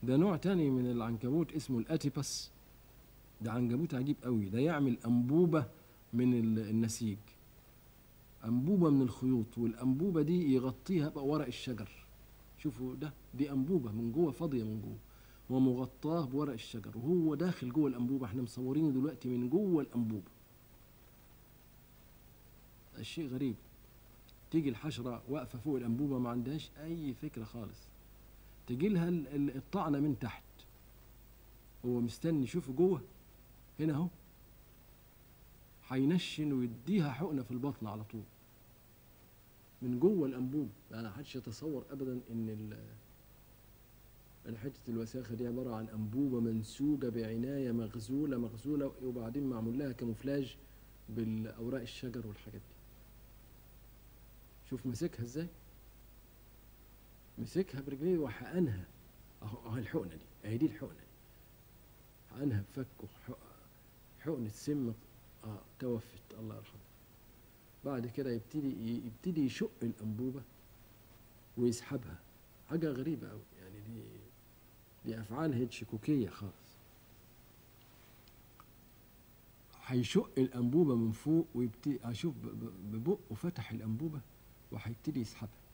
ده نوع تاني من العنكبوت اسمه الاتيباس ده عنكبوت عجيب قوي ده يعمل انبوبه من ال- النسيج انبوبه من الخيوط والانبوبه دي يغطيها بقى ورق الشجر شوفوا ده دي انبوبه من جوه فاضيه من جوه ومغطاه بورق الشجر وهو داخل جوه الانبوبه احنا مصورينه دلوقتي من جوه الانبوبه الشيء غريب تيجي الحشره واقفه فوق الانبوبه ما عندهاش اي فكره خالص تجي لها ال- ال- الطعنه من تحت هو مستني شوفوا جوه هنا اهو هينشن ويديها حقنه في البطن على طول من جوه الانبوب يعني محدش يتصور ابدا ان ال ان حته الوساخه دي عباره عن انبوبه منسوجه بعنايه مغزوله مغزوله وبعدين معمول لها كاموفلاج بالاوراق الشجر والحاجات دي شوف مسكها ازاي مسكها برجليه وحقنها اهو اهو الحقنه دي اهي دي الحقنه دي حقنها بفكه حق- حقنه سم اه توفت الله يرحمه بعد كده يبتدي يبتدي يشق الانبوبه ويسحبها حاجه غريبه قوي يعني دي دي افعال هيتشكوكيه خالص هيشق الانبوبه من فوق ويبتدي اشوف ب- ب- ببقه فتح الانبوبه وهيبتدي يسحبها